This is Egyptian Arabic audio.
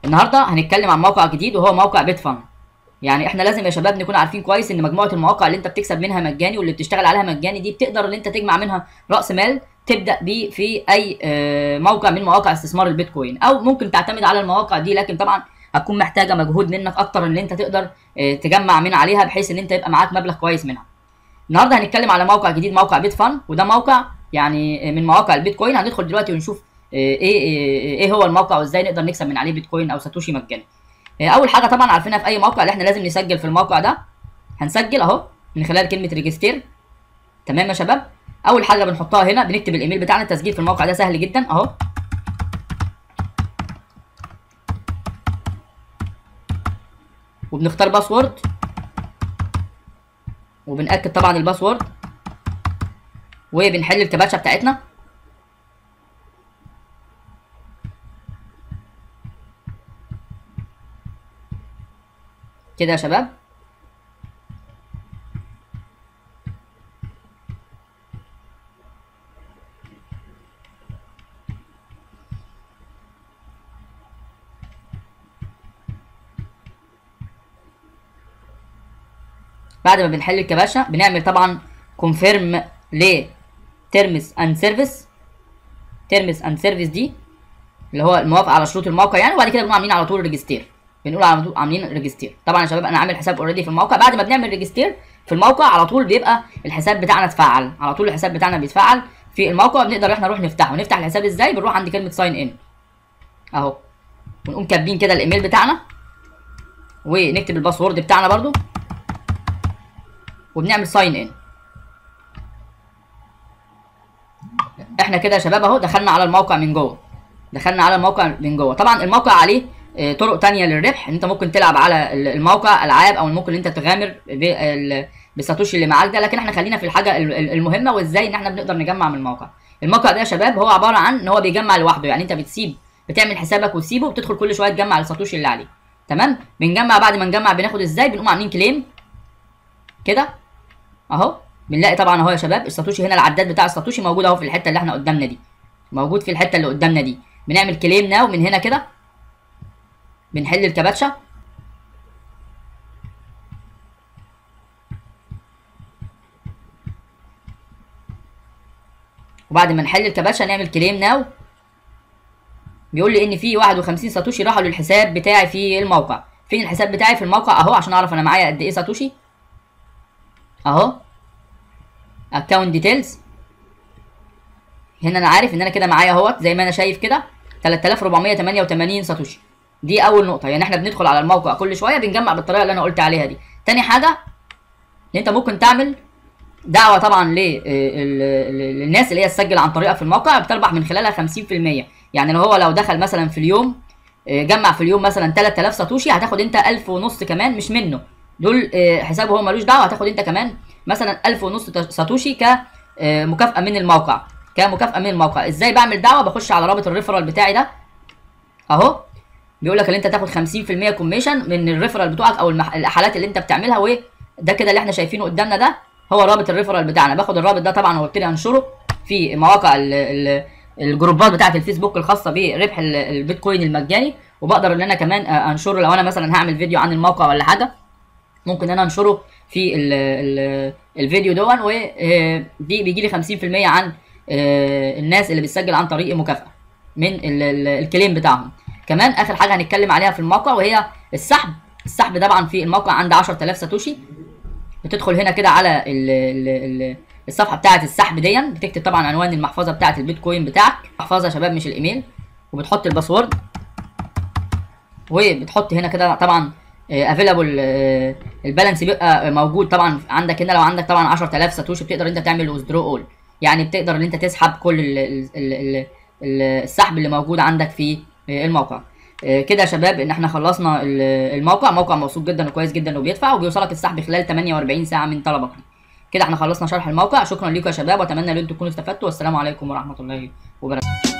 النهارده هنتكلم عن موقع جديد وهو موقع بيتفان يعني احنا لازم يا شباب نكون عارفين كويس ان مجموعه المواقع اللي انت بتكسب منها مجاني واللي بتشتغل عليها مجاني دي بتقدر ان انت تجمع منها راس مال تبدا بيه في اي آه، موقع من مواقع استثمار البيتكوين او ممكن تعتمد على المواقع دي لكن طبعا هتكون محتاجه مجهود منك اكتر ان انت تقدر آه، تجمع من عليها بحيث ان انت يبقى معاك مبلغ كويس منها النهارده هنتكلم على موقع جديد موقع بيتفان وده موقع يعني من مواقع البيتكوين هندخل دلوقتي ونشوف آه، ايه ايه إيه هو الموقع وازاي نقدر نكسب من عليه بيتكوين او ساتوشي مجاني آه، اول حاجه طبعا عارفينها في اي موقع اللي احنا لازم نسجل في الموقع ده هنسجل اهو من خلال كلمه ريجستير تمام يا شباب اول حاجه بنحطها هنا بنكتب الايميل بتاعنا التسجيل في الموقع ده سهل جدا اهو وبنختار باسورد وبنأكد طبعا الباسورد وبنحل الكباتشة بتاعتنا كده يا شباب بعد ما بنحل الكباشة بنعمل طبعا كونفيرم ل تيرمز اند سيرفيس تيرمز اند سيرفيس دي اللي هو الموافقه على شروط الموقع يعني وبعد كده بنقوم عاملين على طول ريجستير بنقول على طول عاملين ريجستير طبعا يا شباب انا عامل حساب اوريدي في الموقع بعد ما بنعمل ريجستير في الموقع على طول بيبقى الحساب بتاعنا اتفعل على طول الحساب بتاعنا بيتفعل في الموقع بنقدر احنا نروح نفتحه نفتح الحساب ازاي بنروح عند كلمه ساين ان اهو ونقوم كاتبين كده الايميل بتاعنا ونكتب الباسورد بتاعنا برضو وبنعمل ساين ان احنا كده يا شباب اهو دخلنا على الموقع من جوه دخلنا على الموقع من جوه طبعا الموقع عليه آه، طرق تانية للربح ان انت ممكن تلعب على ال- الموقع العاب او ممكن ان انت تغامر بال- بالساتوشي اللي معاك ده لكن احنا خلينا في الحاجه ال- ال- المهمه وازاي ان احنا بنقدر نجمع من الموقع الموقع ده يا شباب هو عباره عن ان هو بيجمع لوحده يعني انت بتسيب بتعمل حسابك وتسيبه وبتدخل كل شويه تجمع الساتوشي اللي عليه تمام بنجمع بعد ما نجمع بناخد ازاي بنقوم عاملين كليم كده اهو بنلاقي طبعا اهو يا شباب الساتوشي هنا العداد بتاع الساتوشي موجود اهو في الحته اللي احنا قدامنا دي موجود في الحته اللي قدامنا دي بنعمل كليم ناو من هنا كده بنحل الكباتشة وبعد ما نحل الكباتشة نعمل كليم ناو بيقول لي ان في 51 ساتوشي راحوا للحساب بتاعي في الموقع فين الحساب بتاعي في الموقع اهو عشان اعرف انا معايا قد ايه ساتوشي اهو اكونت ديتيلز هنا انا عارف ان انا كده معايا اهوت زي ما انا شايف كده 3488 ساتوشي دي اول نقطه يعني احنا بندخل على الموقع كل شويه بنجمع بالطريقه اللي انا قلت عليها دي تاني حاجه ان انت ممكن تعمل دعوه طبعا للناس اللي هي تسجل عن طريقها في الموقع بتربح من خلالها 50% يعني لو هو لو دخل مثلا في اليوم آه، جمع في اليوم مثلا 3000 ساتوشي هتاخد انت 1000 ونص كمان مش منه دول آه، حسابه هو ملوش دعوه هتاخد انت كمان مثلا 1000 ونص ساتوشي كمكافاه من الموقع كمكافاه من الموقع ازاي بعمل دعوه بخش على رابط الريفرال بتاعي ده اهو بيقول لك ان انت تاخد 50% كوميشن من الريفرال بتوعك او المح... الحالات اللي انت بتعملها وده كده اللي احنا شايفينه قدامنا ده هو رابط الريفرال بتاعنا باخد الرابط ده طبعا وابتدي انشره في مواقع ال... ال... الجروبات بتاعه الفيسبوك الخاصه بربح ال- البيتكوين المجاني وبقدر ان انا كمان آه، انشره لو انا مثلا هعمل فيديو عن الموقع ولا حاجه ممكن انا انشره في ال ال الفيديو دون ودي بيجي لي 50% عن آه، الناس اللي بتسجل عن طريق مكافاه من ال- ال- الكليم بتاعهم كمان اخر حاجه هنتكلم عليها في الموقع وهي السحب السحب طبعا في الموقع عند 10000 ساتوشي بتدخل هنا كده على ال ال ال الصفحه بتاعه السحب دي بتكتب طبعا عنوان المحفظه بتاعه البيتكوين بتاعك محفظه يا شباب مش الايميل وبتحط الباسورد وبتحط هنا كده طبعا افيلابل البالانس بيبقى موجود طبعا عندك هنا لو عندك طبعا 10000 ساتوشي بتقدر انت تعمل ويزدرو اول يعني بتقدر ان انت تسحب كل ال ال ال ال ال السحب اللي موجود عندك في آه، الموقع آه، كده يا شباب ان احنا خلصنا ال- الموقع موقع موثوق جدا وكويس جدا وبيدفع وبيوصلك السحب خلال 48 ساعه من طلبك ليه. كده احنا خلصنا شرح الموقع شكرا لكم يا شباب واتمنى ان انتم تكونوا استفدتوا والسلام عليكم ورحمه الله وبركاته